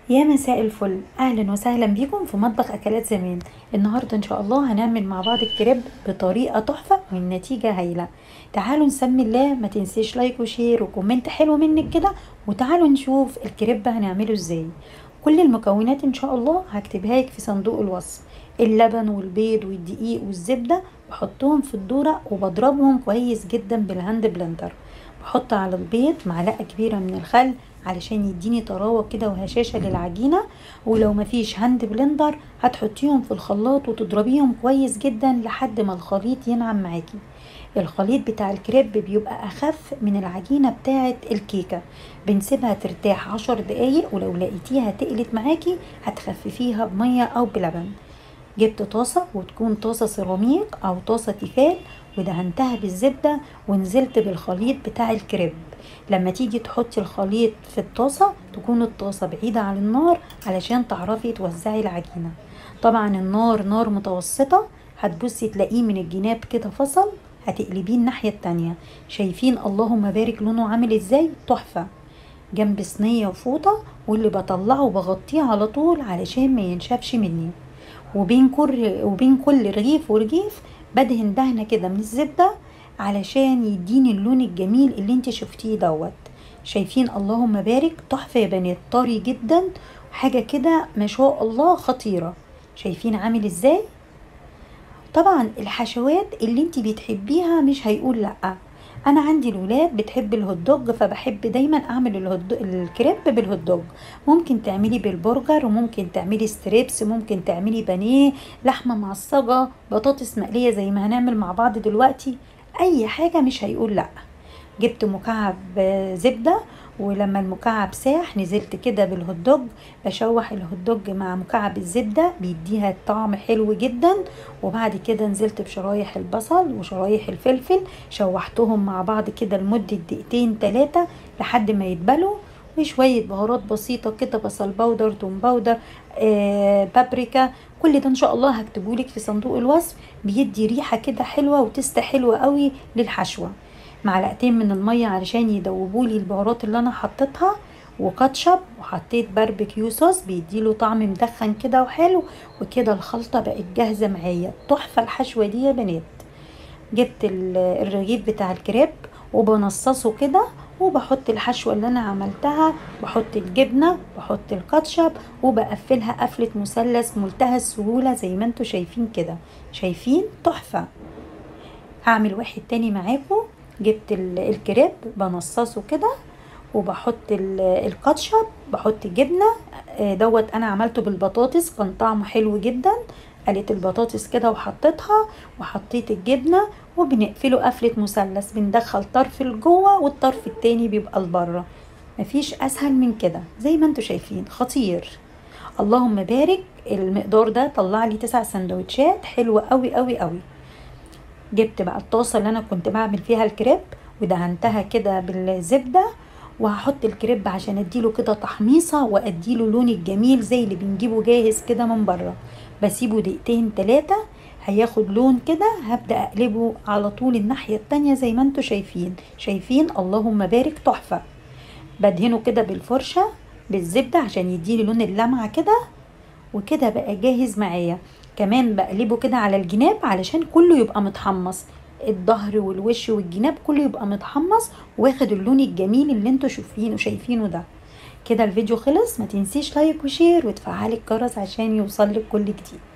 يا مساء الفل اهلا وسهلا بيكم في مطبخ اكلات زمان النهارده ان شاء الله هنعمل مع بعض الكريب بطريقه تحفه والنتيجه هايله تعالوا نسمي الله ما تنسيش لايك وشير وكومنت حلو منك كده وتعالوا نشوف الكريب هنعمله ازاي كل المكونات ان شاء الله هكتبها لك في صندوق الوصف اللبن والبيض والدقيق والزبده بحطهم في الدوره وبضربهم كويس جدا بالهاند بلندر بحط على البيض معلقه كبيره من الخل علشان يديني طراوه كده وهشاشه للعجينه ولو مفيش هاند بلندر هتحطيهم في الخلاط وتضربيهم كويس جدا لحد ما الخليط ينعم معاكي الخليط بتاع الكريب بيبقى اخف من العجينه بتاعه الكيكه بنسيبها ترتاح عشر دقايق ولو لقيتيها تقلت معاكي هتخففيها بميه او بلبن جبت طاسة وتكون طاسة سيراميك أو طاسة تيفال ودهنتها بالزبدة ونزلت بالخليط بتاع الكريب لما تيجي تحطي الخليط في الطاسة تكون الطاسة بعيدة عن النار علشان تعرفي توزعي العجينة طبعا النار نار متوسطة هتبصي تلاقيه من الجناب كده فصل هتقلبيه الناحية التانية شايفين اللهم بارك لونه عامل ازاي تحفة جنب صينية وفوطة واللي بطلعه وبغطيه على طول علشان ما ينشفش مني وبين كل وبين كل رغيف ورغيف بدهن دهنه كده من الزبده علشان يديني اللون الجميل اللي انت شفتيه دوت شايفين اللهم بارك تحفه يا بنات طري جدا حاجه كده ما شاء الله خطيره شايفين عامل ازاي طبعا الحشوات اللي انت بتحبيها مش هيقول لا انا عندي الولاد بتحب الهوت دوج فبحب دايما اعمل الهوت الكريب بالهوت دوج ممكن تعملي بالبرجر وممكن تعملي ستريبس ممكن تعملي بانيه لحمه معصجه بطاطس مقليه زي ما هنعمل مع بعض دلوقتي اي حاجه مش هيقول لا جبت مكعب زبده ولما المكعب ساح نزلت كده بالهوت دوج بشوح الهوت دوج مع مكعب الزبده بيديها طعم حلو جدا وبعد كده نزلت بشرايح البصل وشرايح الفلفل شوحتهم مع بعض كده لمده دقيقتين ثلاثه لحد ما يتبلوا وشويه بهارات بسيطه كده بصل باودر توم باودر آه بابريكا كل ده ان شاء الله هكتبهولك في صندوق الوصف بيدي ريحه كده حلوه وتست حلوه قوي للحشوه معلقتين من المية علشان يدوبولي البهارات اللي انا حطيتها وكاتشب وحطيت باربيكيو صوص بيديله طعم مدخن كده وحلو وكده الخلطة بقت جاهزة معايا تحفة الحشوة دي يا بنات جبت الرغيف بتاع الكريب وبنصصه كده وبحط الحشوة اللي انا عملتها بحط الجبنة بحط الكاتشب وبقفلها قفلة مثلث منتهى السهولة زي ما انتوا شايفين كده شايفين تحفة هعمل واحد تاني معاكم جبت الكريب بنصصه كده وبحط الكاتشب بحط جبنه دوت انا عملته بالبطاطس كان طعمه حلو جدا قلت البطاطس كده وحطيتها وحطيت الجبنه وبنقفله قفله مثلث بندخل طرف لجوه والطرف التاني بيبقى لبره مفيش اسهل من كده زي ما انتوا شايفين خطير اللهم بارك المقدار ده طلع لي تسع سندوتشات حلوه قوي قوي قوي جبت بقى الطاسة اللي انا كنت بعمل فيها الكريب ودهنتها كده بالزبدة وهحط الكريب عشان اديله كده تحميصة واديله لون الجميل زي اللي بنجيبه جاهز كده من بره بسيبه دقيقتين تلاتة هياخد لون كده هبدأ اقلبه على طول الناحية التانية زي ما انتوا شايفين شايفين اللهم بارك تحفة بدهنه كده بالفرشة بالزبدة عشان يديلي لون اللمعة كده وكده بقى جاهز معايا كمان بقلبه كده على الجناب علشان كله يبقى متحمص الظهر والوش والجناب كله يبقى متحمص واخد اللون الجميل اللي انتوا شايفينه شايفينه ده كده الفيديو خلص ما تنسيش لايك وشير وتفعلي الجرس عشان يوصلك كل جديد